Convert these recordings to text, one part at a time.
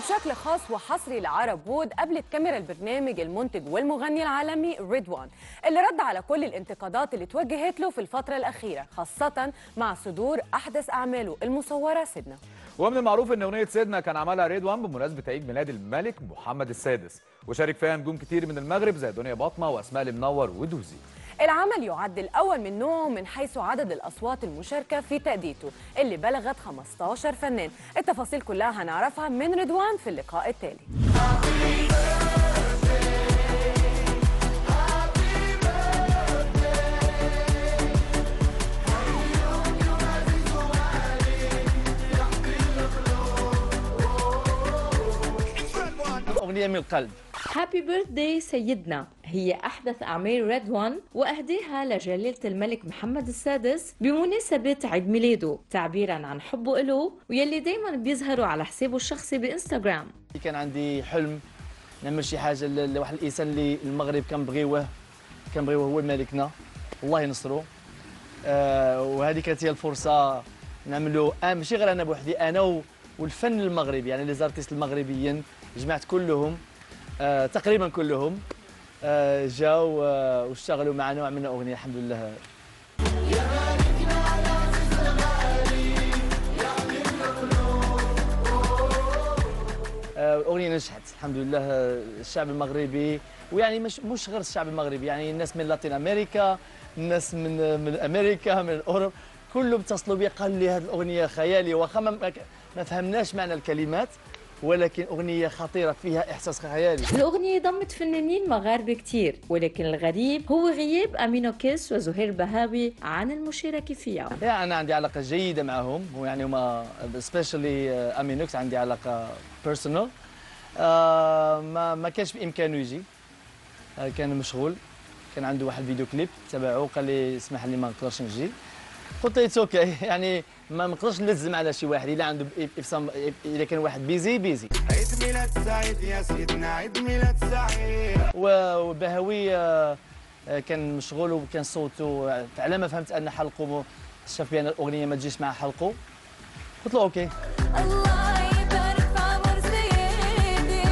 وبشكل خاص وحصري لعرب وود قابلت كاميرا البرنامج المنتج والمغني العالمي ريدوان اللي رد على كل الانتقادات اللي توجهت له في الفترة الأخيرة خاصة مع صدور أحدث أعماله المصورة سيدنا ومن المعروف ان اغنيه سيدنا كان عملها ريدوان بمناسبه عيد ميلاد الملك محمد السادس وشارك فيها نجوم كتير من المغرب زي دنيا باطمه واسماء المنور ودوزي العمل يعد الأول من نوعه من حيث عدد الأصوات المشاركة في تأديته اللي بلغت 15 فنان التفاصيل كلها هنعرفها من رضوان في اللقاء التالي أغنية من القلب هابي بيرثداي سيدنا هي أحدث أعمال ريد وان وأهديها لجلالة الملك محمد السادس بمناسبة عيد ميلاده تعبيرا عن حبه له ويلي دايما بيظهروا على حسابه الشخصي بإنستغرام كان عندي حلم نعمل شي حاجة ل- لواحد الإنسان اللي المغرب كنبغيوه كنبغيوه هو ملكنا الله ينصرو آه وهذه كانت هي الفرصة نعملوا آه ماشي غير أنا بوحدي أنا و- والفن المغربي يعني لي زارتيست المغربيين جمعت كلهم آه تقريبا كلهم آه جاوا آه، واشتغلوا معنا وعملنا أغنية الحمد لله آه، أغنية نجحت الحمد لله آه، الشعب المغربي ويعني مش مش غير الشعب المغربي يعني الناس من لاتين أمريكا الناس من من أمريكا من أوروبا كلهم اتصلوا بي قال لي هذه الأغنية خيالي واخا ما ما فهمناش معنى الكلمات ولكن أغنية خطيرة فيها إحساس خيالي الأغنية ضمت فنانين مغاربة كتير ولكن الغريب هو غياب أمينو كيس وزهير بهاوي عن المشاركة فيها يعني أنا عندي علاقة جيدة معهم ويعني هما سبيشالي أمينوكس عندي علاقة بيرسونال ما ما كانش بإمكانه يجي آه، كان مشغول كان عنده واحد فيديو كليب تبعه قال لي اسمح لي ما نقدرش نجي قلت له اتس اوكي يعني ما نقدرش نلزم على شي واحد الا عنده if some- اذا كان واحد بيزي بيزي عيد ميلاد سعيد يا سيدنا عيد ميلاد سعيد و- وبهوي آه، آه، كان مشغول وكان صوته على ما فهمت ان حلقه شاف بان الاغنيه ما تجيش مع حلقه قلت له اوكي الله يبارك في عمر سيدي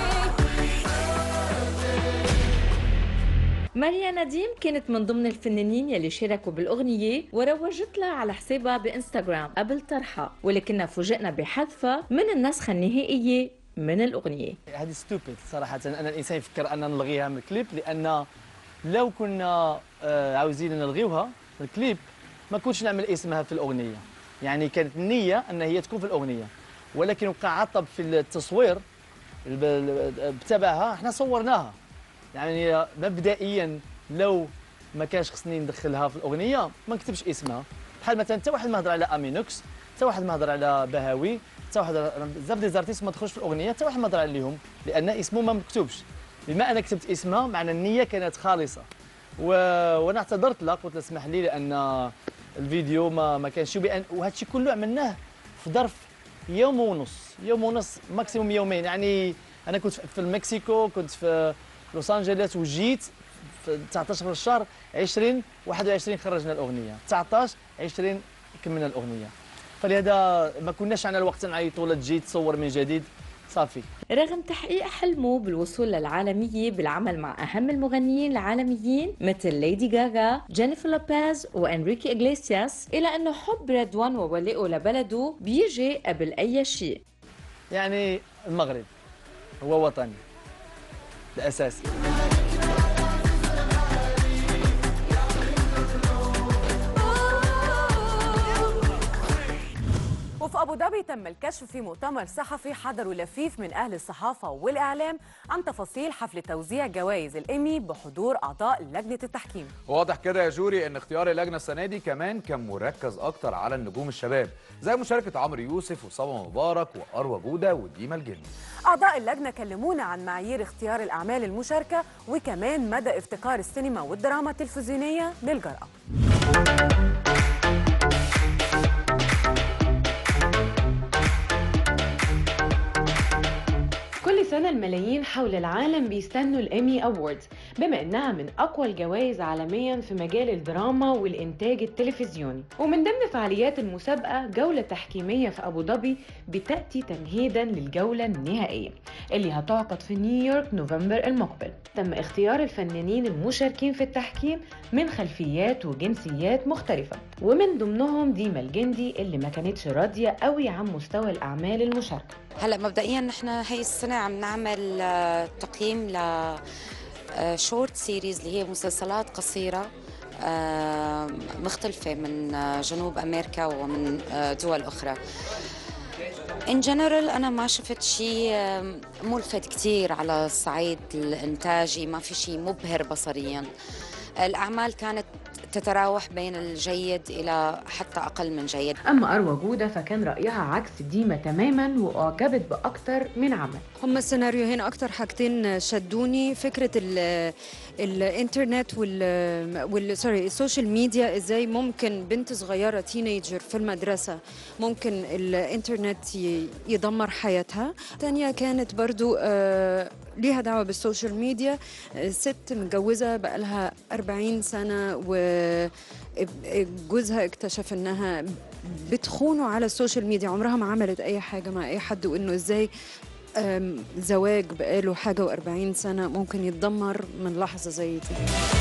ماريا نديم كانت من ضمن الفنانين يلي شاركوا بالأغنية وروجت لها على حسابها بإنستغرام قبل طرحها ولكننا فوجئنا بحذفها من النسخة النهائية من الأغنية هذه ستوبيد صراحه ان الانسان يفكر ان نلغيها من الكليب لان لو كنا آه، عاوزين نلغيوها في الكليب ما كنتش نعمل اسمها في الاغنيه يعني كانت النيه ان هي تكون في الاغنيه ولكن وقع عطب في التصوير الب- بتبعها احنا صورناها يعني مبدئيا لو ما كانش خصني ندخلها في الاغنيه ما نكتبش اسمها بحال مثلا حتى واحد ما هضر على امينوكس حتى واحد ما هضر على بهاوي حتى واحد بزاف دي زارتيست ما دخلوش في الاغنيه حتى واحد ما هضر عليهم لان اسمه ما مكتوبش بما انا كتبت اسمها معنى النيه كانت خالصه و... وانا اعتذرت لها قلت لها اسمح لي لان الفيديو ما ما كانش بأن... وهذا الشيء كله عملناه في ظرف يوم ونص يوم ونص ماكسيموم يومين يعني انا كنت في المكسيكو كنت في لوس انجلوس وجيت في 19 من الشهر 20 21 خرجنا الاغنيه 19 20 كملنا الاغنيه فلهذا ما كناش عندنا الوقت نعيطوا لا تجي تصور من جديد صافي رغم تحقيق حلمه بالوصول للعالمية بالعمل مع أهم المغنيين العالميين مثل ليدي غاغا، جينيفر لوبيز وإنريكي إغليسياس إلى أنه حب ريدوان وولائه لبلده بيجي قبل أي شيء يعني المغرب هو وطني الاساسي وفي أبو ظبي تم الكشف في مؤتمر صحفي حضروا لفيف من أهل الصحافة والإعلام عن تفاصيل حفل توزيع جوائز الإيمي بحضور أعضاء لجنة التحكيم واضح كده يا جوري ان اختيار اللجنه السنه دي كمان كان مركز اكتر على النجوم الشباب زي مشاركه عمرو يوسف وصبا مبارك واروى جوده وديما الجندي أعضاء اللجنة كلمونا عن معايير اختيار الأعمال المشاركة وكمان مدى افتقار السينما والدراما التلفزيونية للجرأة كل سنة سنة الملايين حول العالم بيستنوا الإيمي أووردز بما إنها من أقوى الجوائز عالميا في مجال الدراما والإنتاج التلفزيوني ومن ضمن فعاليات المسابقة جولة تحكيمية في أبو ظبي بتأتي تمهيدا للجولة النهائية اللي هتعقد في نيويورك نوفمبر المقبل تم اختيار الفنانين المشاركين في التحكيم من خلفيات وجنسيات مختلفة ومن ضمنهم ديما الجندي اللي ما كانتش راضية قوي عن مستوى الأعمال المشاركة هلا مبدئيا نحن هي السنه عم نعمل آه، تقييم ل شورت سيريز اللي هي مسلسلات قصيره آه، مختلفه من آه، جنوب امريكا ومن آه، دول اخرى ان جنرال انا ما شفت شيء آه، ملفت كثير على الصعيد الانتاجي ما في شيء مبهر بصريا الاعمال كانت تتراوح بين الجيد الى حتى اقل من جيد أما أروى جودة فكان رأيها عكس ديما تماما وأعجبت بأكتر من عمل هم السيناريوهين اكتر حاجتين شدوني فكره ال الانترنت وال وال سوري السوشيال ميديا ازاي ممكن بنت صغيره تينيجر في المدرسه ممكن الانترنت ي- يدمر حياتها تانية كانت برضو آه، ليها دعوه بالسوشيال ميديا آه، ست متجوزه بقالها 40 سنه وجوزها اكتشف انها بتخونه على السوشيال ميديا عمرها ما عملت اي حاجه مع اي حد وانه ازاي أم، زواج بقاله حاجة وأربعين سنة ممكن يتدمر من لحظة زي دي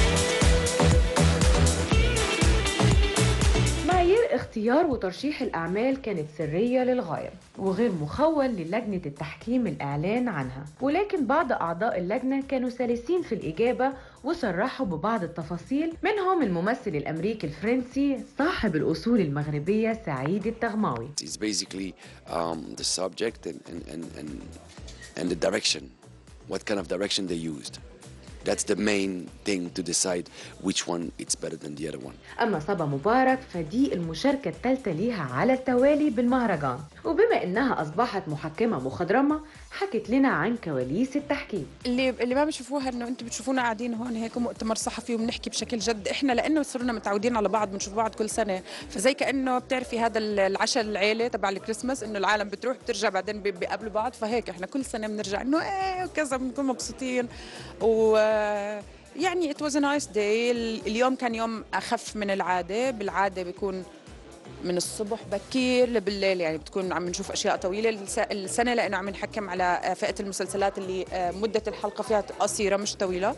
معايير اختيار وترشيح الأعمال كانت سرية للغاية وغير مخول للجنة التحكيم الإعلان عنها ولكن بعض أعضاء اللجنة كانوا سلسين في الإجابة وصرحوا ببعض التفاصيل منهم الممثل الأمريكي الفرنسي صاحب الأصول المغربية سعيد التغماوي It's basically um, the subject and, and, and, and, and the direction, what kind of direction they used. That's the main thing to decide which one it's better than the other one. أما صبا مبارك فدي المشاركة الثالثة ليها على التوالي بالمهرجان وبما إنها أصبحت محكمة مخضرمة حكت لنا عن كواليس التحكيم اللي اللي ما بيشوفوها انه انتم بتشوفونا قاعدين هون هيك مؤتمر صحفي وبنحكي بشكل جد احنا لانه صرنا متعودين على بعض بنشوف بعض كل سنه فزي كانه بتعرفي هذا ال- العشاء العيله تبع الكريسماس انه العالم بتروح بترجع بعدين بي- بيقابلوا بعض فهيك احنا كل سنه بنرجع انه ايه وكذا بنكون مبسوطين و يعني it was a nice day ال- اليوم كان يوم اخف من العاده بالعاده بيكون من الصبح بكير لبالليل يعني بتكون عم نشوف اشياء طويله الس- السنه لانه عم نحكم على فئه المسلسلات اللي آه، مده الحلقه فيها قصيره مش طويله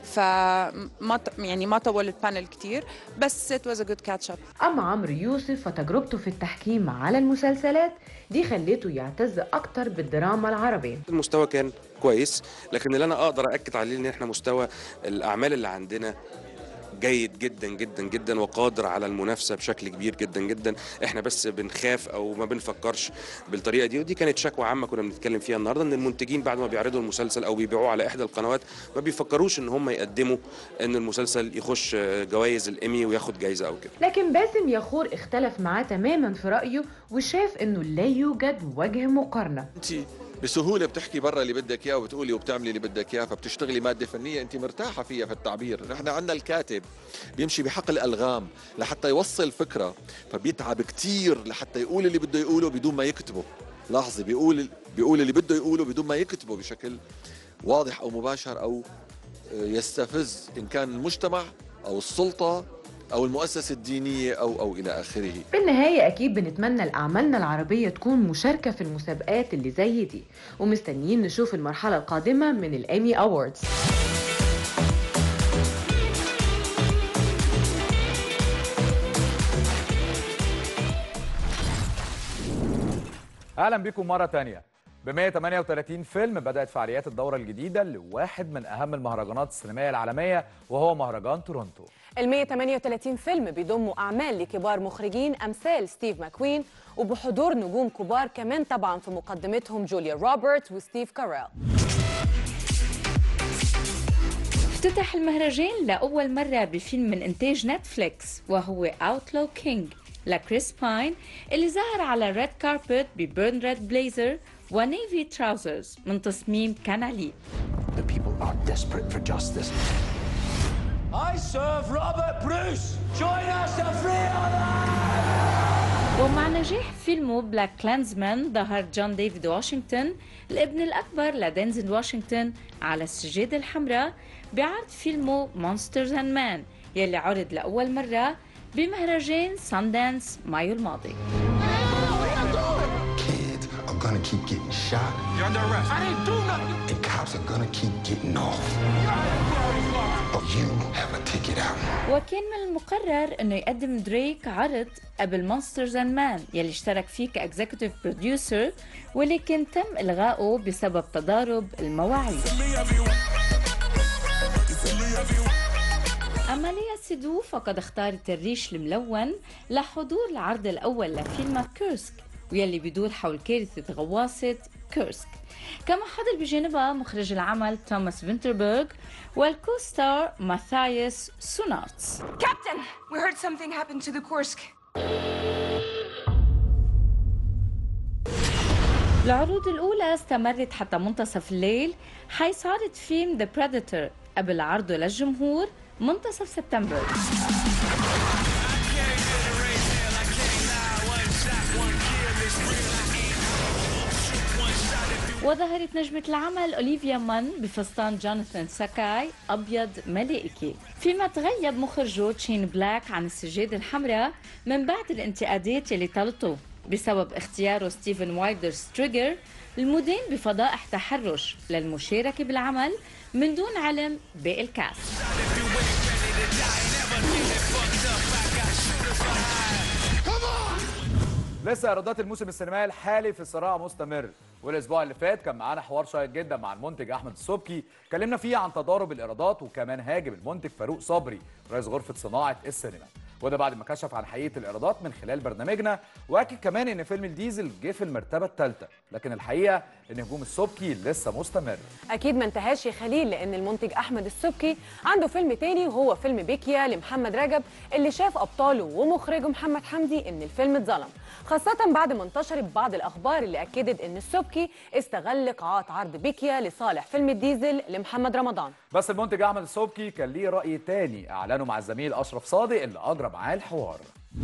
فما ط- يعني ما طول البانل كتير بس it was a good catch up أما عمرو يوسف فتجربته في التحكيم على المسلسلات دي خلته يعتز أكتر بالدراما العربية المستوى كان كويس لكن اللي انا اقدر اكد عليه ان احنا مستوى الاعمال اللي عندنا جيد جدا جدا جدا وقادر على المنافسه بشكل كبير جدا جدا احنا بس بنخاف او ما بنفكرش بالطريقه دي ودي كانت شكوى عامه كنا بنتكلم فيها النهارده ان المنتجين بعد ما بيعرضوا المسلسل او بيبيعوه على احدى القنوات ما بيفكروش ان هم يقدموا ان المسلسل يخش جوائز الايمي وياخد جايزه او كده لكن باسم ياخور اختلف معاه تماما في رأيه وشاف إنه لا يوجد وجه مقارنة انت بسهوله بتحكي برا اللي بدك اياه وبتقولي وبتعملي اللي بدك اياه فبتشتغلي ماده فنيه انت مرتاحه فيها في التعبير نحن عندنا الكاتب بيمشي بحقل الغام لحتى يوصل فكره فبيتعب كتير لحتى يقول اللي بده يقوله بدون ما يكتبه لاحظي بيقول بيقول اللي بده يقوله بدون ما يكتبه بشكل واضح او مباشر او يستفز ان كان المجتمع او السلطه او المؤسسه الدينيه او او الى اخره بالنهاية أكيد بنتمنى لأعمالنا العربية تكون مشاركة في المسابقات اللي زي دي ومستنيين نشوف المرحلة القادمة من الأيمي أووردز اهلا بكم مره تانية ب 138 فيلم بدات فعاليات الدوره الجديده لواحد من اهم المهرجانات السينمائيه العالميه وهو مهرجان تورونتو ال 138 فيلم بيضموا أعمال لكبار مخرجين أمثال ستيف ماكوين وبحضور نجوم كبار كمان طبعا في مقدمتهم جوليا روبرتس وستيف كاريل افتتح المهرجان لأول مرة بفيلم من إنتاج نتفليكس وهو أوتلو كينج لكريس باين اللي ظهر على الريد كاربت ببيرن ريد بليزر ونيفي تراوزرز من تصميم كانالي The people are desperate for justice. I serve Robert Bruce. Join us at free ومع نجاح فيلمه بلاك كلانزمان ظهر جون ديفيد واشنطن الابن الأكبر لدينزل واشنطن على السجادة الحمراء بعرض فيلمه مونسترز اند مان يلي عرض لأول مرة بمهرجان ساندانس مايو الماضي Kids are gonna keep getting shot. You're under arrest. I didn't do nothing. And cops are gonna keep getting off. But you have a ticket out. وكان من المقرر انه يقدم دريك عرض قبل مونسترز اند مان يلي اشترك فيه كاكزيكتيف بروديوسر ولكن تم الغائه بسبب تضارب المواعيد أما ليا سيدو فقد اختارت الريش الملون لحضور العرض الأول لفيلم كيرسك ويلي بيدور حول كارثة غواصة كيرسك كما حضر بجانبها مخرج العمل توماس فينتربرغ والكوستار ماثايس سونارتس Captain, we heard something happened to the Kursk. العروض الأولى استمرت حتى منتصف الليل حيث عرض فيلم ذا Predator قبل عرضه للجمهور منتصف سبتمبر وظهرت نجمة العمل أوليفيا مان بفستان جوناثان ساكاي أبيض ملائكي فيما تغيب مخرجه تشين بلاك عن السجادة الحمراء من بعد الانتقادات اللي طالته بسبب اختياره ستيفن وايدر ستريجر المدين بفضائح تحرش للمشاركة بالعمل من دون علم باقي الكاست لسه ايرادات الموسم السينمائي الحالي في صراع مستمر والاسبوع اللي فات كان معانا حوار شيق جدا مع المنتج احمد السبكي اتكلمنا فيه عن تضارب الايرادات وكمان هاجم المنتج فاروق صبري رئيس غرفه صناعه السينما وده بعد ما كشف عن حقيقه الايرادات من خلال برنامجنا واكد كمان ان فيلم الديزل جه في المرتبه الثالثه لكن الحقيقه ان هجوم السبكي لسه مستمر اكيد ما انتهاش يا خليل لان المنتج احمد السبكي عنده فيلم تاني وهو فيلم بيكيا لمحمد رجب اللي شاف ابطاله ومخرجه محمد حمدي ان الفيلم اتظلم خاصة بعد ما انتشرت بعض الأخبار اللي أكدت إن السبكي استغل قاعات عرض بيكيا لصالح فيلم الديزل لمحمد رمضان بس المنتج احمد السبكي كان ليه راي تاني اعلنه مع الزميل اشرف صادق اللي اجرى معاه الحوار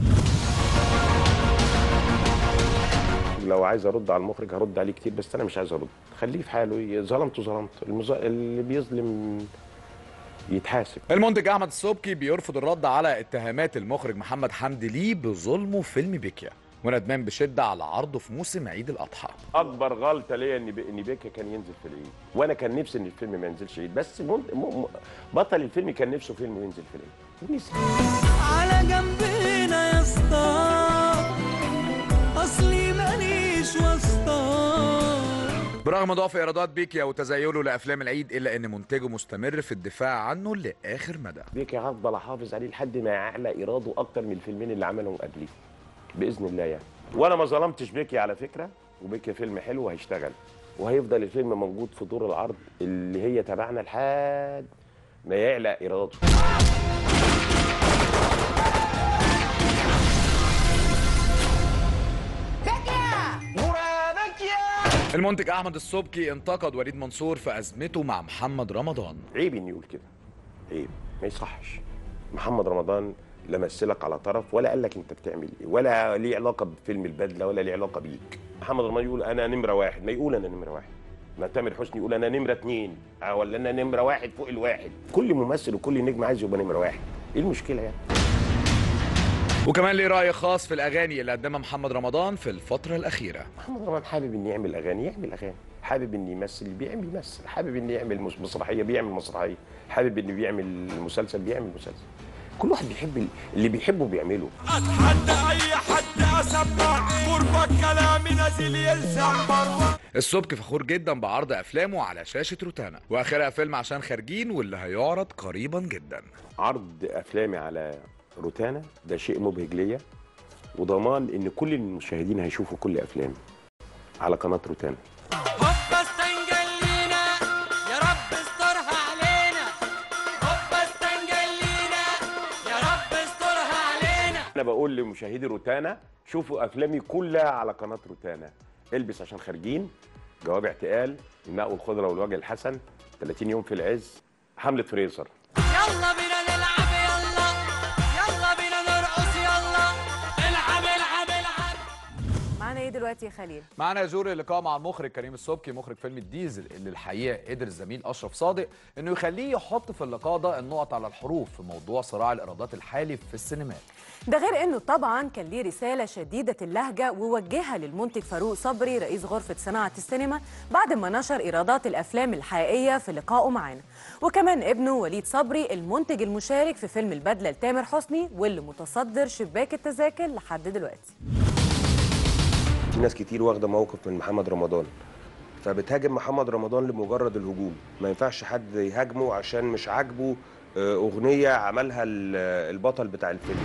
لو عايز ارد على المخرج هرد عليه كتير بس انا مش عايز ارد خليه في حاله ظلمته ظلمت المز... اللي بيظلم يتحاسب المنتج احمد السبكي بيرفض الرد على اتهامات المخرج محمد حمدي ليه بظلمه في فيلم بيكيا وندمان بشده على عرضه في موسم عيد الاضحى اكبر غلطه ليا ان ب... ان بيكا كان ينزل في العيد وانا كان نفسي ان الفيلم ما ينزلش عيد بس من... م... م... بطل الفيلم كان نفسه فيلم ينزل في العيد ونزل على جنبنا يا اسطى اصلي ماليش واسطة برغم ضعف ايرادات بيكيا وتزايله لافلام العيد الا ان منتجه مستمر في الدفاع عنه لاخر مدى بيكا هفضل احافظ عليه لحد ما يعلى ايراده اكتر من الفيلمين اللي عملهم قبليه باذن الله يعني وانا ما ظلمتش بيكي على فكره وبيكي فيلم حلو وهيشتغل وهيفضل الفيلم موجود في دور العرض اللي هي تبعنا لحد ما يعلى ايراده المنتج احمد السبكي انتقد وليد منصور في ازمته مع محمد رمضان عيب انه يقول كده عيب ما يصحش محمد رمضان لا مثلك على طرف ولا قال لك انت بتعمل ايه ولا ليه علاقه بفيلم البدله ولا ليه علاقه بيك محمد رمضان يقول انا نمره واحد ما يقول انا نمره واحد ما تامر حسني يقول انا نمره اتنين آه، ولا انا نمره واحد فوق الواحد كل ممثل وكل نجم عايز يبقى نمره واحد ايه المشكله يعني وكمان ليه راي خاص في الاغاني اللي قدمها محمد رمضان في الفتره الاخيره محمد رمضان حابب انه يعمل اغاني يعمل اغاني حابب انه يمثل بيعمل يمثل حابب انه يعمل مس- مسرحيه بيعمل مسرحيه حابب انه بيعمل مسلسل بيعمل مسلسل كل واحد بيحب ال- اللي بيحبه بيعمله اتحدى اي حد اسمع غربة كلامي نازل يلسع مروة السبكي فخور جدا بعرض افلامه على شاشه روتانا واخرها فيلم عشان خارجين واللي هيعرض قريبا جدا عرض افلامي على روتانا ده شيء مبهج ليا وضمان ان كل المشاهدين هيشوفوا كل افلامي على قناه روتانا هوبا استنجلينا يا رب استرها علينا هوبا استنجلينا يا رب استرها علينا انا بقول لمشاهدي روتانا شوفوا افلامي كلها على قناه روتانا البس عشان خارجين جواب اعتقال الماء والخضره والوجه الحسن 30 يوم في العز حمله فريزر يلا بينا نلعب يلا يلا بينا نرقص يلا العب العب العب دلوقتي يا خليل معانا يا جوري لقاء مع المخرج كريم السبكي مخرج فيلم الديزل اللي الحقيقه قدر الزميل اشرف صادق انه يخليه يحط في اللقاء ده النقط على الحروف في موضوع صراع الايرادات الحالي في السينمات ده غير انه طبعا كان ليه رساله شديده اللهجه ووجهها للمنتج فاروق صبري رئيس غرفه صناعه السينما بعد ما نشر ايرادات الافلام الحقيقيه في لقائه معانا وكمان ابنه وليد صبري المنتج المشارك في فيلم البدله لتامر حسني واللي متصدر شباك التذاكر لحد دلوقتي في ناس كتير واخده موقف من محمد رمضان فبتهاجم محمد رمضان لمجرد الهجوم ما ينفعش حد يهاجمه عشان مش عاجبه آه، اغنيه عملها ال- البطل بتاع الفيلم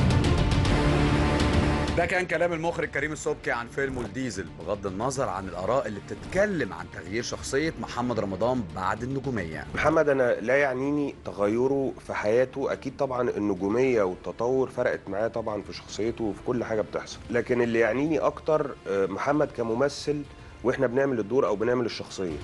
ده كان كلام المخرج كريم السبكي عن فيلمه الديزل بغض النظر عن الاراء اللي بتتكلم عن تغيير شخصيه محمد رمضان بعد النجوميه محمد انا لا يعنيني تغيره في حياته اكيد طبعا النجوميه والتطور فرقت معاه طبعا في شخصيته وفي كل حاجه بتحصل لكن اللي يعنيني اكتر آه، محمد كممثل واحنا بنعمل الدور او بنعمل الشخصيه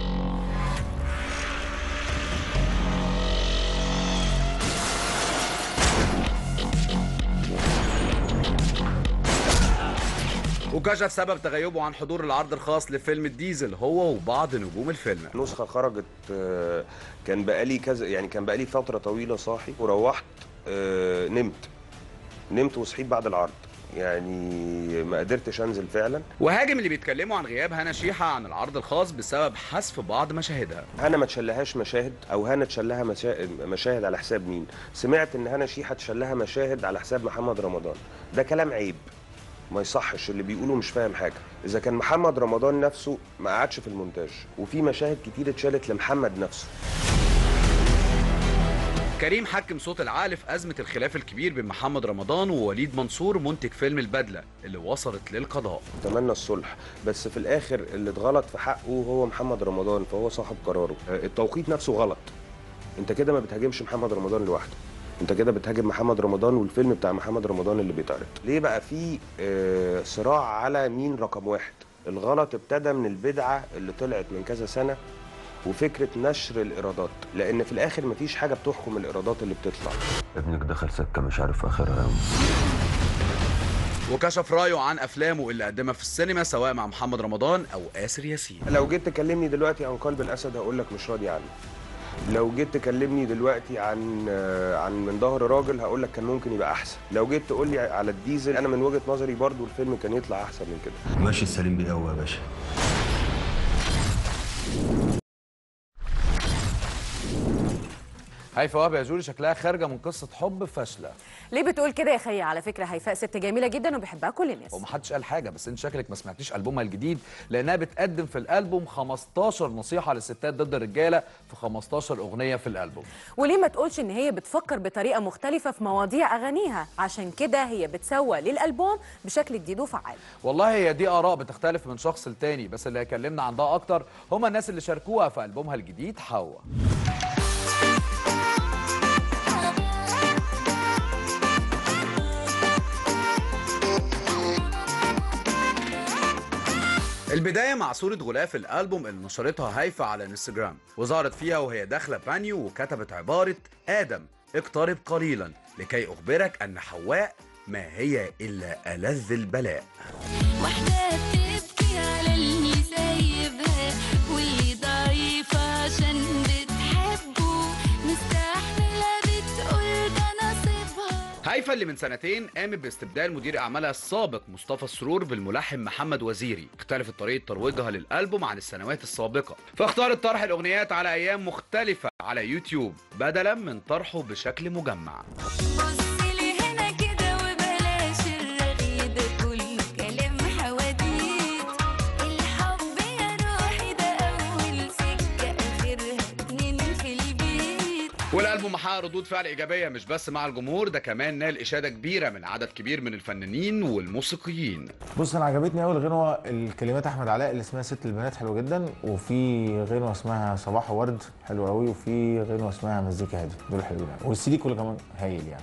وكشف سبب تغيبه عن حضور العرض الخاص لفيلم الديزل هو وبعض نجوم الفيلم نسخه خرجت آه، كان بقالي كذا يعني كان بقالي فتره طويله صاحي وروحت آه، نمت نمت وصحيت بعد العرض يعني ما قدرتش انزل فعلا وهاجم اللي بيتكلموا عن غياب هنا شيحه عن العرض الخاص بسبب حذف بعض مشاهدها هنا ما تشلهاش مشاهد او هنا تشلها مشاهد, مشاهد على حساب مين سمعت ان هنا شيحه تشلها مشاهد على حساب محمد رمضان ده كلام عيب ما يصحش اللي بيقوله مش فاهم حاجه اذا كان محمد رمضان نفسه ما قعدش في المونتاج وفي مشاهد كتير اتشالت لمحمد نفسه كريم حكم صوت العقل في أزمة الخلاف الكبير بين محمد رمضان ووليد منصور منتج فيلم البدلة اللي وصلت للقضاء اتمنى الصلح بس في الاخر اللي اتغلط في حقه هو محمد رمضان فهو صاحب قراره آه، التوقيت نفسه غلط انت كده ما بتهاجمش محمد رمضان لوحده انت كده بتهاجم محمد رمضان والفيلم بتاع محمد رمضان اللي بيتعرض ليه بقى في آه، صراع على مين رقم واحد الغلط ابتدى من البدعه اللي طلعت من كذا سنه وفكره نشر الايرادات لان في الاخر مفيش حاجه بتحكم الايرادات اللي بتطلع ابنك دخل سكة مش عارف آخرها وكشف رأيه عن أفلامه اللي قدمها في السينما سواء مع محمد رمضان أو آسر ياسين لو جيت تكلمني دلوقتي عن قلب الاسد هقول لك مش راضي عنه لو جيت تكلمني دلوقتي عن آه، عن من ظهر راجل هقول لك كان ممكن يبقى احسن لو جيت تقول لي على الديزل انا من وجهه نظري برضو الفيلم كان يطلع احسن من كده ماشي السليم بيقوى يا باشا هيفا وهبه يا جوري شكلها خارجة من قصة حب فاشلة ليه بتقول كده يا خي على فكره هيفاء ست جميله جدا وبيحبها كل الناس ومحدش قال حاجة بس انت شكلك ما سمعتيش ألبومها الجديد لأنها بتقدم في الألبوم 15 نصيحة للستات ضد الرجالة في 15 أغنية في الألبوم وليه ما تقولش ان هي بتفكر بطريقه مختلفه في مواضيع اغانيها عشان كده هي بتسوى للالبوم بشكل جديد وفعال والله هي دي آراء بتختلف من شخص لتاني بس اللي هيكلمنا عن ده أكتر هم الناس اللي شاركوها في ألبومها الجديد حوا البداية مع صورة غلاف الألبوم اللي نشرتها هيفا على انستجرام وظهرت فيها وهي داخلة بانيو وكتبت عبارة آدم اقترب قليلا لكي أخبرك أن حواء ما هي إلا ألذ البلاء واحدة بتبكي على اللي سايبها واللي ضعيفة عشان بتحبه مستحملة بتقول ده نصيبها هيفا اللي من سنتين قامت باستبدال مدير اعمالها السابق مصطفى سرور بالملحن محمد وزيري اختلفت طريقه ترويجها للالبوم عن السنوات السابقه فاختارت طرح الاغنيات على ايام مختلفه على يوتيوب بدلا من طرحه بشكل مجمع بصلي هنا كده وبلاش الرغي ده كله كلام حواديت الحب يا روحي ده أول سكة آخرها اتنين في البيت والالبوم حقق ردود فعل ايجابيه مش بس مع الجمهور ده كمان نال اشاده كبيره من عدد كبير من الفنانين والموسيقيين بص انا عجبتني قوي الغنوه الكلمات احمد علاء اللي اسمها ست البنات حلوه جدا وفي غنوه اسمها صباح ورد حلوه قوي وفي غنوه اسمها مزيكا هادي دول حلوين يعني والسي دي كله كمان هايل يعني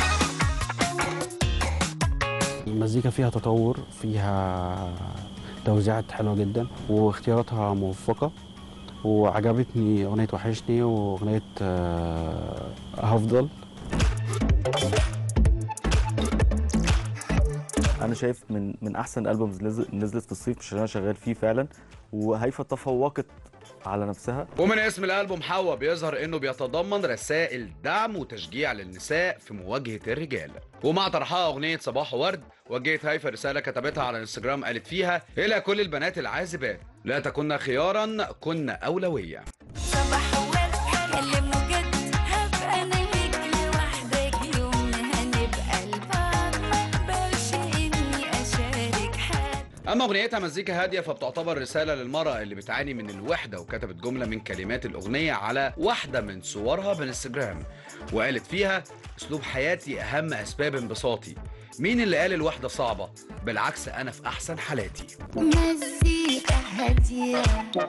المزيكا فيها تطور فيها توزيعات حلوة جدا واختياراتها موفقة وعجبتني أغنية وحشني وأغنية آه، هفضل انا انا شايف من من احسن البومز نزل- نزلت في الصيف مش انا شغال فيه فعلا وهيفا تفوقت على نفسها ومن اسم الألبوم حوا بيظهر إنه بيتضمن رسائل دعم وتشجيع للنساء في مواجهة الرجال ومع طرحها أغنية صباح ورد وجهت هيفا رسالة كتبتها على الانستجرام قالت فيها إلى كل البنات العازبات لا تكن خيارا كن أولوية صباح ورد كلمه جد هبقى انا ليك لوحدك يوم هنبقى لبعض ما اقبلش اني اشارك حد أما أغنيتها مزيكا هادية فبتعتبر رسالة للمرأة اللي بتعاني من الوحدة وكتبت جملة من كلمات الأغنية على واحدة من صورها بالانستجرام وقالت فيها أسلوب حياتي أهم أسباب انبساطي مين اللي قال الوحدة صعبة؟ بالعكس أنا في أحسن حالاتي مزيكا هادية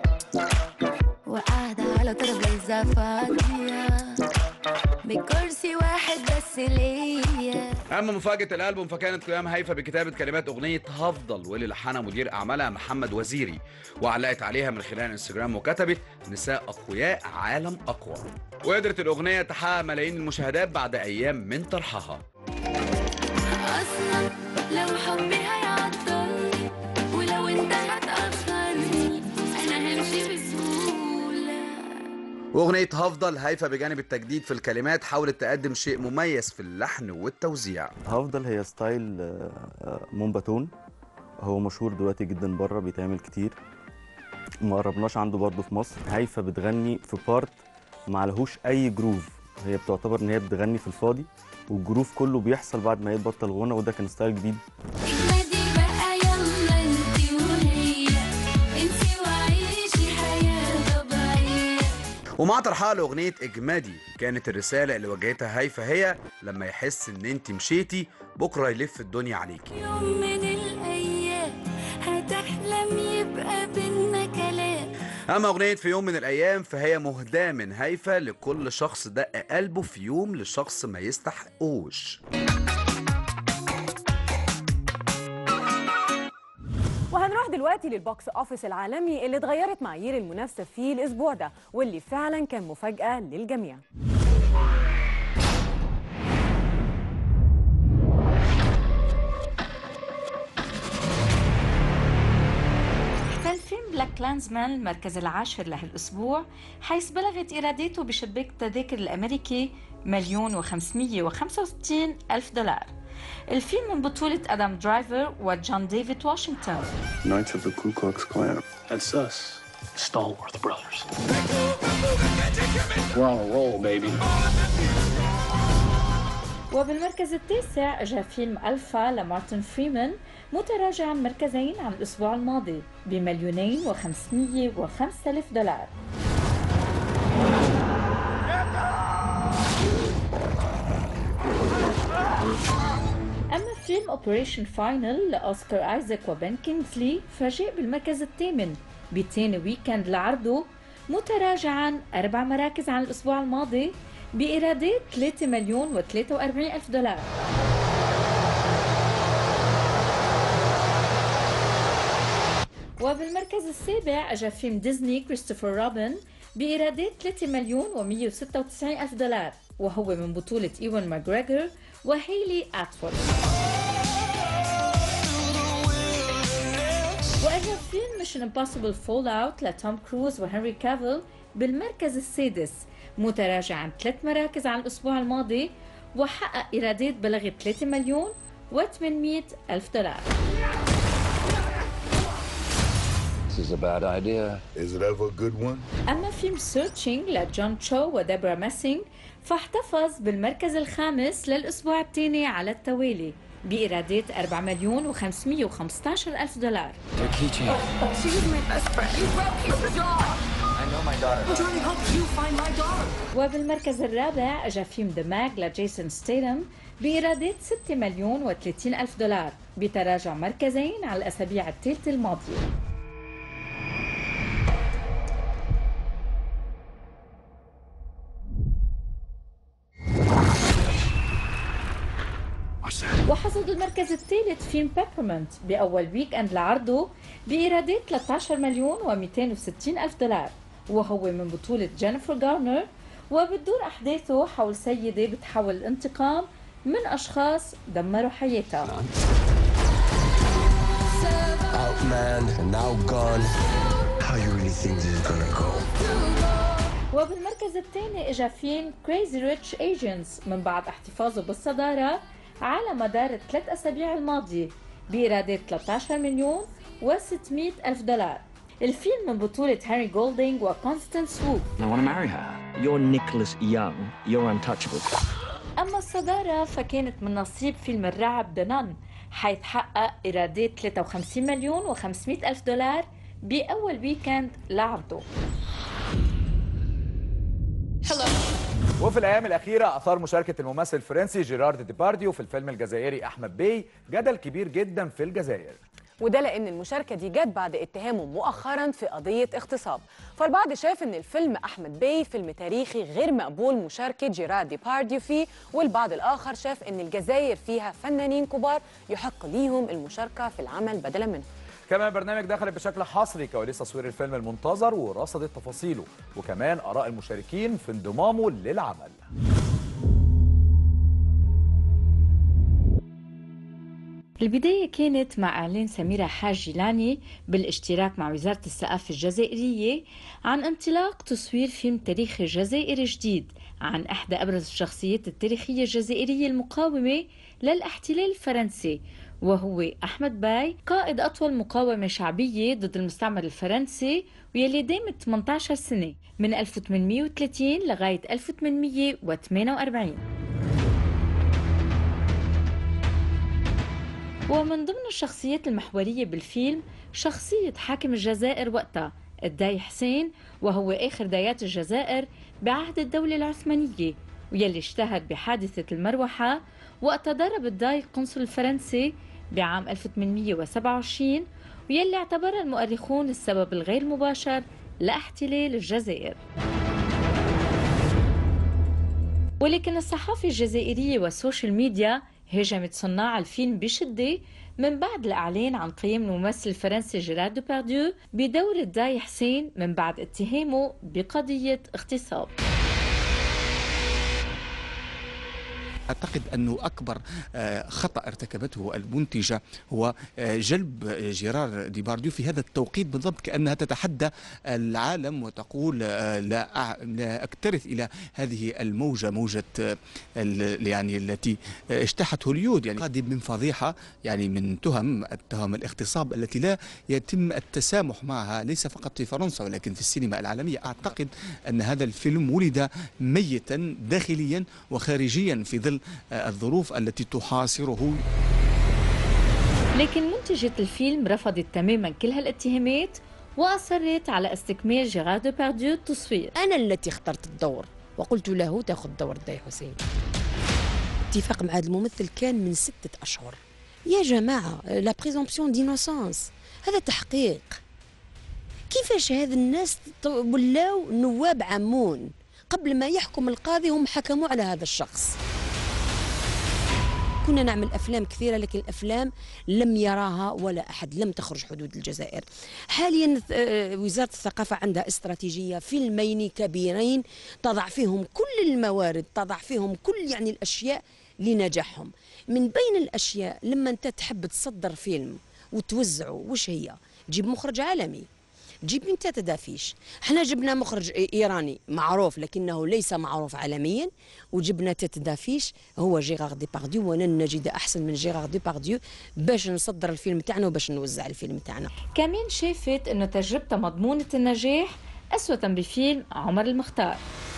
وقاعدة على ترابيزة فاضية بكرسي واحد بس ليا أما مفاجأة الألبوم فكانت قيام هيفا بكتابة كلمات أغنية هفضل واللي لحنها مدير أعمالها محمد وزيري وعلقت عليها من خلال انستجرام وكتبت نساء أقوياء عالم أقوى وقدرت الأغنية تحقق ملايين المشاهدات بعد أيام من طرحها اصلا لو حبي هيعطلني ولو انت هتأخرني انا همشي بسهولة وأغنية هفضل هيفا بجانب التجديد في الكلمات حاولت تقدم شيء مميز في اللحن والتوزيع هفضل هي ستايل آه، آه، مومباتون هو مشهور دلوقتي جدا بره بيتعمل كتير ما قربناش عنده برضه في مصر هيفا بتغني في بارت ما لهوش اي جروف هي بتعتبر ان هي بتغني في الفاضي والجروف كله بيحصل بعد ما هي تبطل غنى وده كان ستايل جديد نادي بقى يلا انتي وهي انسي وعيشي حياة طبيعية ومع طرحها لأغنية إجمادي كانت الرسالة اللي واجهتها هيفا هي لما يحس إن أنت مشيتي بكرة يلف الدنيا عليكي يوم من الايام هتحلم يبقى بينا كلام أما أغنية في يوم من الأيام فهي مهداة من هيفا لكل شخص دق قلبه في يوم لشخص ما يستحقوش وهنروح دلوقتي للبوكس اوفيس العالمي اللي اتغيرت معايير المنافسه فيه الاسبوع ده واللي فعلا كان مفاجاه للجميع احتل فيلم بلاك كلانزمان المركز العاشر لهالأسبوع حيث بلغت إيراداته بشباك التذاكر الأمريكي مليون وخمسمية وخمسة وستين ألف دولار الفيلم من بطولة أدم درايفر وجون ديفيد واشنطن Knights of the Ku Klux Klan. That's us, Stallworth Brothers. We're on a roll, baby. وبالمركز التاسع جاء فيلم ألفا لمارتن فريمان متراجعا مركزين عن الأسبوع الماضي بمليونين وخمسمية وخمسة ألف دولار أما فيلم أوبريشن فاينل لأوسكار آيزاك وبن كينغزلي فجاء بالمركز الثامن بتاني ويكند لعرضه متراجعا أربع مراكز عن الأسبوع الماضي بإيرادات 3 مليون و43 ألف دولار وبالمركز السابع أجا فيلم ديزني كريستوفر روبن بإيرادات 3 مليون و196 ألف دولار وهو من بطولة إيوان ماجريجر وهيلي أتفورد وأجا فيلم ميشن امبوسيبل فول أوت لتوم كروز وهنري كافيل بالمركز السادس متراجع عن ثلاث مراكز عن الأسبوع الماضي وحقق إيرادات بلغت 3 مليون و800 ألف دولار This is a bad idea. Is it ever a good one? أما فيلم سيرشينج لجون تشو وديبرا ماسينج فاحتفظ بالمركز الخامس للأسبوع الثاني على التوالي بإيرادات 4 مليون و515 ألف دولار She was my best friend. You broke his jaw. I know my daughter. I'm trying to help you find my daughter. وبالمركز الرابع أجا فيلم ذا ماج لجيسون ستيتم بإيرادات 6 مليون و30 ألف دولار بتراجع مركزين على الأسابيع الثالثة الماضية وحصد المركز الثالث فيلم بيبرمنت بأول ويك أند لعرضه بإيرادات 13 مليون و260 ألف دولار وهو من بطولة جينيفر غارنر وبتدور أحداثه حول سيدة بتحاول الانتقام من أشخاص دمروا حياتها out, man, and now gone. How you really think this is gonna go? وبالمركز الثاني اجى فيلم كريزي ريتش ايجنتس من بعد احتفاظه بالصدارة على مدار الثلاث أسابيع الماضية بإيرادات 13 مليون و600 ألف دولار الفيلم من بطولة هاري جولدينج وكونستانس وو I want to marry her. You're Nicholas Young. You're untouchable. أما الصدارة فكانت من نصيب فيلم الرعب ذا نان حيث حقق إيرادات 53 مليون و500 ألف دولار بأول ويكند لعرضه وفي الايام الاخيره اثار مشاركه الممثل الفرنسي جيرارد ديبارديو في الفيلم الجزائري احمد بي جدل كبير جدا في الجزائر وده لان المشاركه دي جت بعد اتهامه مؤخرا في قضيه اغتصاب فالبعض شاف ان الفيلم احمد بي فيلم تاريخي غير مقبول مشاركه جيرارد ديبارديو فيه والبعض الاخر شاف ان الجزائر فيها فنانين كبار يحق ليهم المشاركه في العمل بدلا منهم كمان البرنامج دخلت بشكل حصري كواليس تصوير الفيلم المنتظر ورصدت تفاصيله وكمان اراء المشاركين في انضمامه للعمل البداية كانت مع إعلان سميرة حاج جيلاني بالاشتراك مع وزارة الثقافة الجزائرية عن انطلاق تصوير فيلم تاريخي جزائري جديد عن إحدى أبرز الشخصيات التاريخية الجزائرية المقاومة للاحتلال الفرنسي وهو أحمد باي قائد أطول مقاومة شعبية ضد المستعمر الفرنسي ويلي دامت 18 سنة من 1830 لغاية 1848 ومن ضمن الشخصيات المحورية بالفيلم شخصية حاكم الجزائر وقتها الداي حسين وهو آخر دايات الجزائر بعهد الدولة العثمانية ويلي اشتهر بحادثة المروحة وقت ضرب الداي القنصل الفرنسي بعام 1827 ويلي اعتبرها المؤرخون السبب الغير مباشر لاحتلال الجزائر ولكن الصحافة الجزائرية والسوشيال ميديا هاجمت صناع الفيلم بشدة من بعد الإعلان عن قيام الممثل الفرنسي جيرار دوبارديو بدور الداي حسين من بعد اتهامه بقضية اغتصاب أعتقد أنه أكبر آه، خطأ ارتكبته المنتجة هو آه، جلب جيرار ديبارديو في هذا التوقيت بالضبط كأنها تتحدى العالم وتقول آه، لا أع- لا أكترث إلى هذه الموجة موجة آه، ال- يعني التي آه، اجتاحت هوليود يعني قادم من فضيحة يعني من تهم التهم الاغتصاب التي لا يتم التسامح معها ليس فقط في فرنسا ولكن في السينما العالمية أعتقد أن هذا الفيلم ولد ميتا داخليا وخارجيا في ظل آه، الظروف التي تحاصره لكن منتجة الفيلم رفضت تماما كل هالاتهامات وأصرت على استكمال جيرار دوبارديو التصوير أنا التي اخترت الدور وقلت له تأخذ دور الداي حسين اتفاق مع هذا الممثل كان من ستة أشهر يا جماعة لا بريزومبسيون دينوسونس هذا تحقيق كيفاش هذا الناس ط- ولاو نواب عمون قبل ما يحكم القاضي هم حكموا على هذا الشخص كنا نعمل افلام كثيره لكن الافلام لم يراها ولا احد لم تخرج حدود الجزائر حاليا آه، وزاره الثقافه عندها استراتيجيه فيلمين كبيرين تضع فيهم كل الموارد تضع فيهم كل يعني الاشياء لنجاحهم من بين الاشياء لما انت تحب تصدر فيلم وتوزعه وش هي تجيب مخرج عالمي جيب انت تدافيش احنا جبنا مخرج ايراني معروف لكنه ليس معروف عالميا وجبنا تدافيش هو جيرار ديبارديو ولن نجد احسن من جيرار ديبارديو باش نصدر الفيلم تاعنا وباش نوزع الفيلم تاعنا كمان شافت أنه تجربتها مضمونة النجاح أسوة بفيلم عمر المختار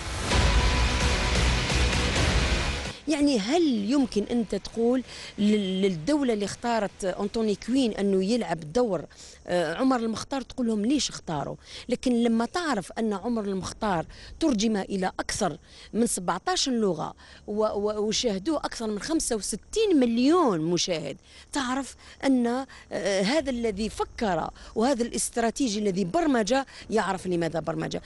يعني هل يمكن انت تقول لل- للدوله اللي اختارت انطوني كوين انه يلعب دور آه، عمر المختار تقول لهم ليش اختاروا لكن لما تعرف ان عمر المختار ترجم الى اكثر من 17 لغه و- و- وشاهدوه اكثر من 65 مليون مشاهد تعرف ان آه، هذا الذي فكر وهذا الاستراتيجي الذي برمج يعرف لماذا برمج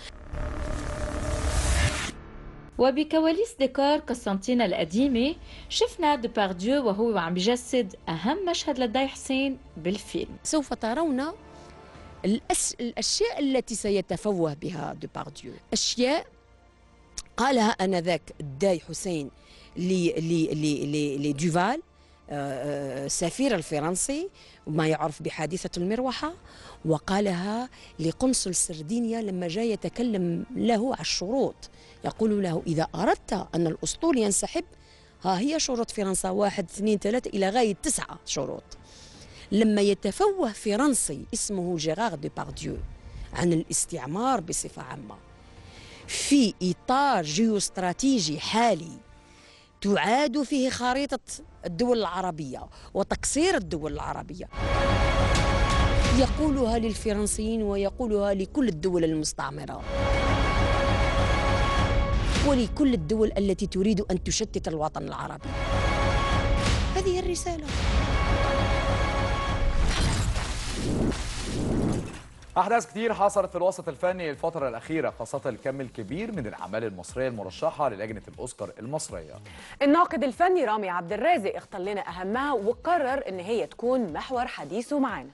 وبكواليس ديكور قسنطينة القديمة شفنا دوبارديو وهو عم بيجسد أهم مشهد لداي حسين بالفيلم سوف ترون الأس... الأشياء التي سيتفوه بها دوبارديو أشياء قالها آنذاك الداي حسين ل- ل- ل- ل- لدوفال آه، السفير الفرنسي ما يعرف بحادثة المروحة وقالها لقنصل سردينيا لما جاء يتكلم له على الشروط يقول له إذا أردت أن الأسطول ينسحب ها هي شروط فرنسا واحد اثنين ثلاثة إلى غاية تسعة شروط لما يتفوه فرنسي اسمه جيرار ديبارديو عن الاستعمار بصفة عامة في إطار جيوستراتيجي حالي تعاد فيه خريطة الدول العربية وتقصير الدول العربية يقولها للفرنسيين ويقولها لكل الدول المستعمرة ولكل الدول التي تريد أن تشتت الوطن العربي هذه الرسالة أحداث كتير حصلت في الوسط الفني الفترة الأخيرة خاصة الكم الكبير من الأعمال المصرية المرشحة للجنة الأوسكار المصرية الناقد الفني رامي عبد الرازق اختار لنا اهمها وقرر ان هي تكون محور حديثه معانا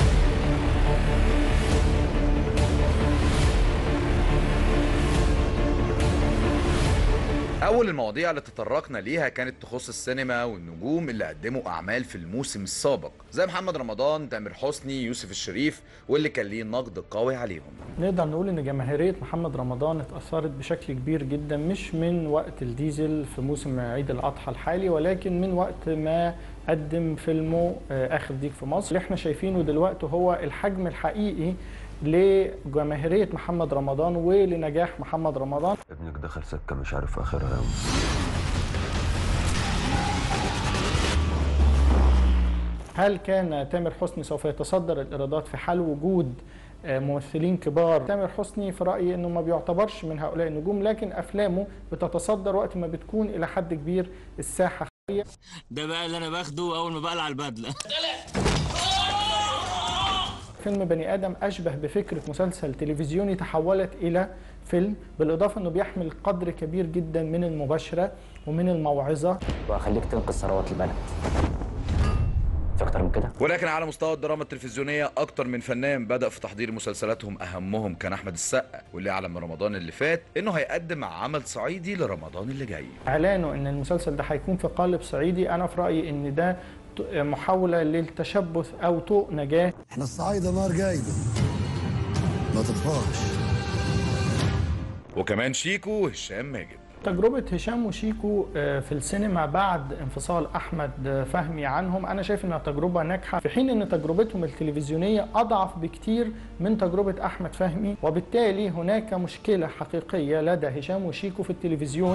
أول المواضيع اللي تطرقنا ليها كانت تخص السينما والنجوم اللي قدموا أعمال في الموسم السابق زي محمد رمضان تامر حسني يوسف الشريف واللي كان ليه نقد قوي عليهم نقدر نقول ان جماهيريه محمد رمضان اتاثرت بشكل كبير جدا مش من وقت الديزل في موسم عيد الاضحى الحالي ولكن من وقت ما قدم فيلمه آه، اخر ديك في مصر اللي احنا شايفينه دلوقتي هو الحجم الحقيقي لجماهيريه محمد رمضان ولنجاح محمد رمضان ابنك دخل سكه مش عارف اخرها يوم هل كان تامر حسني سوف يتصدر الايرادات في حال وجود آه، ممثلين كبار تامر حسني في رايي انه ما بيعتبرش من هؤلاء النجوم لكن افلامه بتتصدر وقت ما بتكون الى حد كبير الساحه خالية. ده بقى اللي انا باخده اول ما بقلع البدله فيلم بني ادم اشبه بفكره مسلسل تلفزيوني تحولت الى فيلم بالاضافه انه بيحمل قدر كبير جدا من المباشره ومن الموعظه واخليك تنقذ ثروات البلد في اكتر من كده ولكن على مستوى الدراما التلفزيونية أكتر من فنان بدأ في تحضير مسلسلاتهم أهمهم كان أحمد السقا واللي أعلن من رمضان اللي فات إنه هيقدم عمل صعيدي لرمضان اللي جاي اعلانه ان المسلسل ده هيكون في قالب صعيدي انا في رايي ان ده ت- محاوله للتشبث او طوق نجاه احنا الصعايدة نار جايدة ما تطفاش وكمان شيكو وهشام ماجد تجربة هشام وشيكو آه، في السينما بعد انفصال أحمد آه، فهمي عنهم أنا شايف إنها تجربة ناجحة في حين إن تجربتهم التلفزيونية أضعف بكتير من تجربة أحمد فهمي وبالتالي هناك مشكلة حقيقية لدى هشام وشيكو في التلفزيون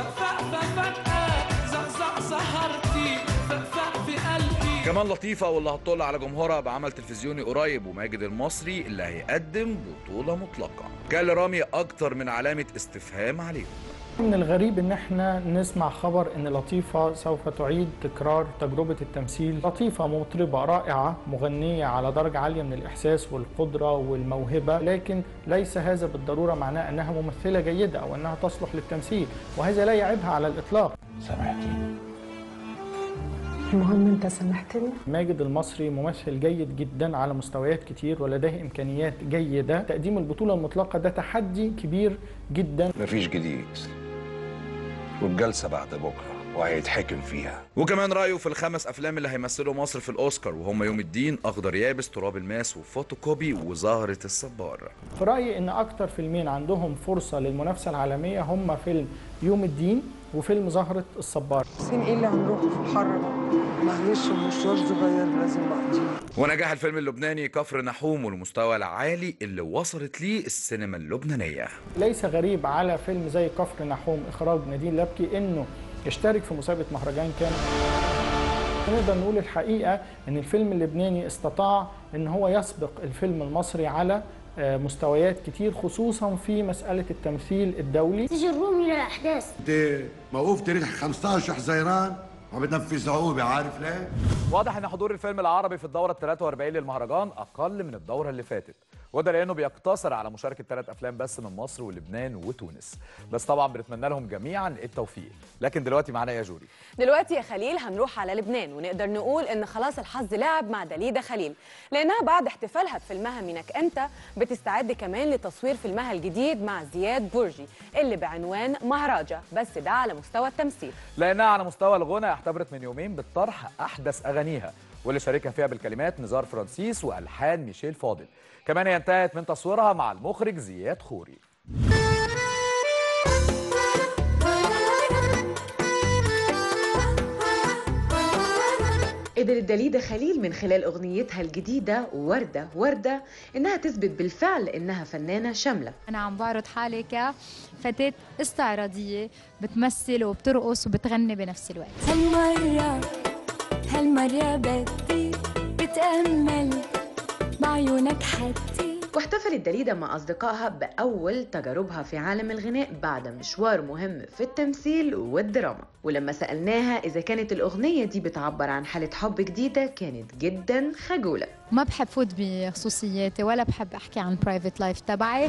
زقزق سهرتي فقفق في قلبي كمان لطيفة واللي هتطل على جمهورها بعمل تلفزيوني قريب وماجد المصري اللي هيقدم بطولة مطلقة كان لرامي أكتر من علامة استفهام عليهم من الغريب ان احنا نسمع خبر ان لطيفة سوف تعيد تكرار تجربة التمثيل لطيفة مطربة رائعة مغنية على درجة عالية من الإحساس والقدرة والموهبة لكن ليس هذا بالضرورة معناه أنها ممثلة جيدة أو أنها تصلح للتمثيل وهذا لا يعيبها على الإطلاق سامحتيني المهم انت سامحتني ماجد المصري ممثل جيد جدا على مستويات كتير ولديه امكانيات جيده تقديم البطوله المطلقه ده تحدي كبير جدا مفيش جديد والجلسة بعد بكرة وهيتحكم فيها وكمان رأيه في الخمس أفلام اللي هيمثلوا مصر في الأوسكار وهم يوم الدين أخضر يابس تراب الماس وفوتوكوبي وزهرة الصبار في رايي ان اكتر فيلمين عندهم فرصه للمنافسه العالميه هم فيلم يوم الدين وفيلم زهره الصبار فين ايه اللي هنروحه في الحر ده معلش مشوار صغير لازم اقضيه ونجاح الفيلم اللبناني كفر نحوم والمستوى العالي اللي وصلت ليه السينما اللبنانية ليس غريب على فيلم زي كفر نحوم اخراج نادين لبكي انه يشترك في مسابقه مهرجان كان نقدر نقول الحقيقه ان الفيلم اللبناني استطاع ان هو يسبق الفيلم المصري على آه، مستويات كتير خصوصا في مساله التمثيل الدولي تيجي الرومي للأحداث انت موقوف تاريخ 15 حزيران وبتنفذ عقوبة عارف ليه؟ واضح ان حضور الفيلم العربي في الدورة ال 43 للمهرجان أقل من الدورة اللي فاتت وده لانه بيقتصر على مشاركه ثلاث افلام بس من مصر ولبنان وتونس بس طبعا بنتمنى لهم جميعا التوفيق لكن دلوقتي معانا يا جوري دلوقتي يا خليل هنروح على لبنان ونقدر نقول ان خلاص الحظ لعب مع دليده خليل لانها بعد احتفالها بفيلمها منك انت بتستعد كمان لتصوير فيلمها الجديد مع زياد برجي اللي بعنوان مهراجة بس ده على مستوى التمثيل لانها على مستوى الغنى اعتبرت من يومين بالطرح احدث اغانيها واللي شاركها فيها بالكلمات نزار فرانسيس والحان ميشيل فاضل كمان هي انتهت من تصويرها مع المخرج زياد خوري قدرت دليدة خليل من خلال أغنيتها الجديدة وردة وردة إنها تثبت بالفعل إنها فنانة شاملة أنا عم بعرض حالي كفتاة استعراضية بتمثل وبترقص وبتغني بنفس الوقت هالمرة هالمرة بدي بتأمل بعيونك حدي واحتفلت دليدة مع أصدقائها بأول تجاربها في عالم الغناء بعد مشوار مهم في التمثيل والدراما ولما سألناها إذا كانت الأغنية دي بتعبر عن حالة حب جديدة كانت جدا خجولة ما بحب فوت بخصوصياتي ولا بحب أحكي عن برايفت لايف تبعي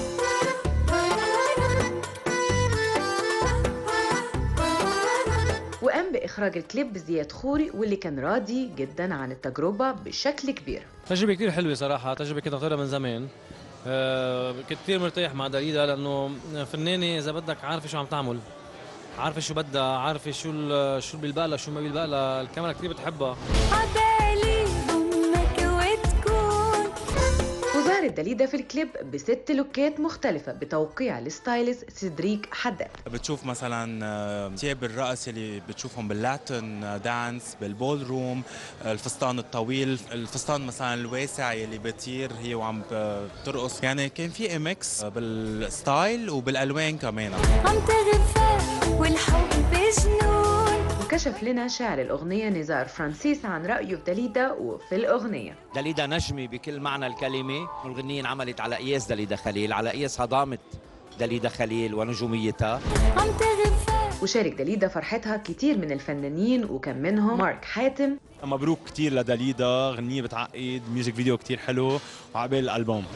وقام بإخراج الكليب زياد خوري واللي كان راضي جدا عن التجربة بشكل كبير تجربة كتير حلوة صراحة تجربة كنت أطيرها من زمان آه، كنت كتير مرتاح مع دليدا لأنه فنانة إذا بدك عارفة شو عم تعمل عارفة شو بدها عارفة شو ال- شو اللي بيلبق لها شو ما بيلبق لها الكاميرا كتير بتحبها عبالي ضمك وتكون وظهرت دليدة في الكليب بست لوكات مختلفة بتوقيع الستايلست سيدريك حداد بتشوف مثلا آه، ثياب الرقص اللي بتشوفهم باللاتن آه، دانس بالبول روم آه، الفستان الطويل الفستان مثلا الواسع اللي بتطير هي وعم بترقص يعني كان في ميكس بالستايل وبالالوان كمان عم تغفى والحب جنون وكشف لنا شاعر الأغنية نزار فرانسيس عن رأيه في دليدة وفي الأغنية دليدا نجمي بكل معنى الكلمة والغنية انعملت على قياس دليدا خليل على قياس هضامة دليدا خليل ونجوميتها عم تغفى وشارك دليدة فرحتها كتير من الفنانين وكان منهم مارك حاتم مبروك كتير لداليدا غنية بتعقد ميوزك فيديو كتير حلو وعقبال الألبوم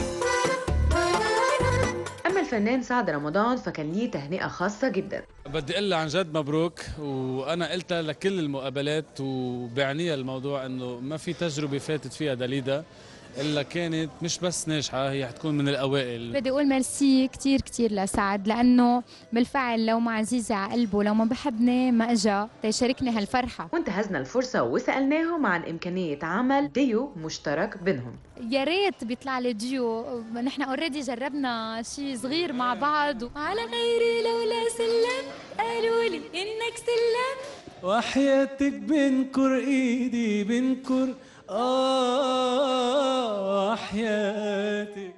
أما الفنان سعد رمضان فكان ليه تهنئة خاصة جدا بدي اقول لها عن جد مبروك وانا قلتها لكل المقابلات وبعنيها الموضوع انه ما في تجربه فاتت فيها داليدا الا كانت مش بس ناجحه هي حتكون من الاوائل بدي أقول ميرسي كتير كتير لسعد لأنه بالفعل لو ما عزيزة على قلبه لو ما بحبني ما إجا تيشاركني هالفرحة وانتهزنا الفرصة وسألناهم عن إمكانية عمل ديو مشترك بينهم يا ريت بيطلع لي ديو نحن اوريدي جربنا شيء صغير مع بعض على غيري لولا سلم قالوا لي انك سلم وحياتك بنكر ايدي بنكر اه حياتك